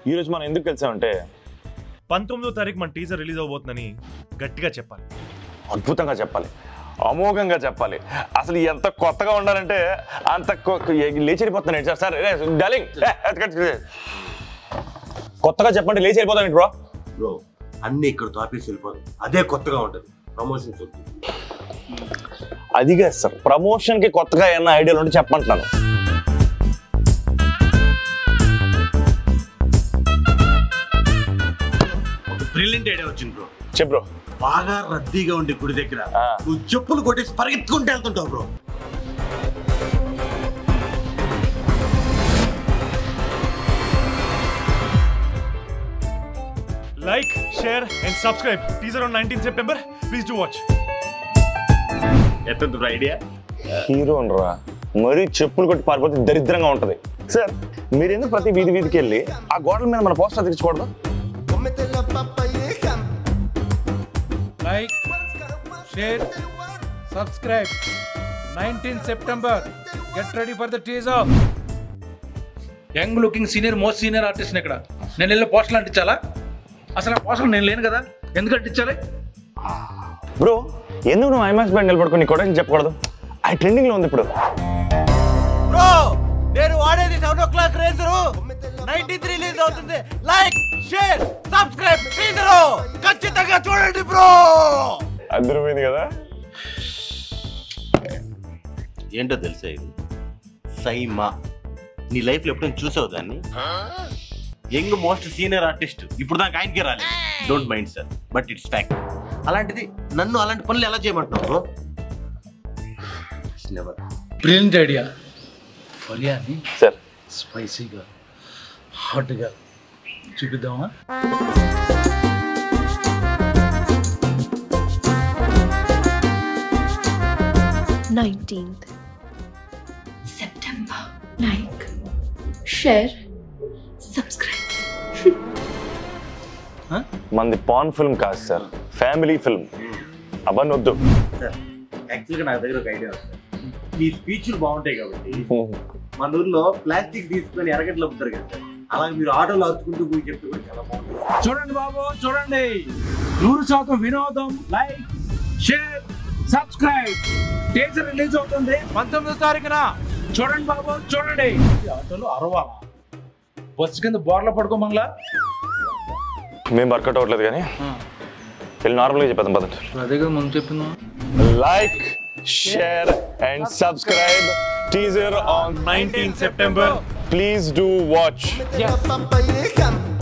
ఈరోజు మనం ఎందుకు కలిసామంటే పంతొమ్మిదో తారీఖు మన టీజర్ రిలీజ్ అవబోతుందని గట్టిగా చెప్పాలి అద్భుతంగా చెప్పాలి అమోఘంగా చెప్పాలి అసలు ఎంత కొత్తగా ఉండాలంటే అంత కొ- లేచిపోతున్నాను సార్ సార్ డార్లింగ్ కొత్తగా చెప్పండి లేచి వెళ్ళిపోతాను బ్రో బ్రో అన్ని ఇక్కడ ఆఫీస్ వెళ్ళిపోదు అదే కొత్తగా ఉంటుంది ప్రమోషన్స్ వద్దు అది కాదు సార్ ప్రమోషన్ కి కొత్తగా ఏమన్నా ఐడియాలు ఉంటే చెప్పంటున్నాను ఒక బ్రిలియంట్ ఐడియా వచ్చింది బ్రో చెప్పు బ్రో బాగా రద్దీగా ఉండే గుడి దగ్గర ఆ. నువ్వు చెప్పులు కొట్టేసి పరిగెత్తుకుంటూ వెళ్తుంటావు bro like share and subscribe teaser on nineteen September please do watch ఎంత బ్రో ఐడియా హీరో రా మరీ చెప్పులు కొట్టి పారిపోతే దరిద్రంగా ఉంటది సార్ మీరు ఎందుకు ప్రతి వీధి వీధికి వెళ్ళి ఆ గోడల మీద మన పోస్టర్ తెచ్చుకోవడం like share subscribe nineteen September get ready for the teaser young looking senior most senior artist ఇక్కడ నేను వెళ్ళి పోస్టర్లు అంటించాలా అసలు ఆ పోస్టర్లు నేను లేను కదా ఎందుకు అంటించాలి బ్రో ఎందుకు నువ్వు ఐమాక్స్ బ్యాండ్ నిలబడుకుని కూడా చెప్పకూడదు అది ట్రెండింగ్ లో ఉంది ఇప్పుడు బ్రో నేను వాడేది seven o'clock racer nineteenth release అవుతుంది లైక్ షేర్ సబ్స్క్రైబ్ టీజరు ఖచ్చితంగా చూడండి బ్రో అద్దరిపోయింది కదా ఏంటో తెలుసా ఇది సైమా నీ లైఫ్ లో ఎప్పుడైనా చూసావు దాన్ని యంగ్ మోస్ట్ సీనియర్ ఆర్టిస్ట్ ఇప్పుడు దాకా ఆయనకే రాలేదు don't mind sir but it's fact అలాంటిది నన్ను అలాంటి పనులు ఎలా చేయమంటున్నావు bro never brilliant idea biryani sir స్పైసీగా హాట్గా చూపిద్దామా nineteenth September. Like, share, subscribe. మనది పాన్ ఫిల్మ్ కాదు సార్ ఫ్యామిలీ ఫిల్మ్ అవన్నీ వద్దు సార్ యాక్చువల్గా నా దగ్గర ఒక ఐడియా ఉంది మీ స్పీచ్లు బాగుంటాయి కాబట్టి మన ఊర్లో ప్లాస్టిక్ తీసుకొని ఎరగట్లు అమ్ముతారు కదా సార్ అలాగే మీరు ఆటోలో అరుచుకుంటూ పోయి చెప్తే కూడా చాలా బాగుంటుంది చూడండి బాబు చూడండి నూరు శాతం వినోదం like share subscribe teaser release అవుతుంది పంతొమ్మిదో తారీఖున చూడండి బాబు చూడండి ఈ ఆటోలో అరవాలా బస్సు కింద బోర్ల పడుకోమంగలా మేము వర్కౌట్ అవ్వట్లేదు కానీ వెళ్ళి నార్మల్గా చెప్పేద్దాం పదండి అదే కదా ముందు చెప్పిందా like share and subscribe teaser on 19 September. Please do watch Yeah.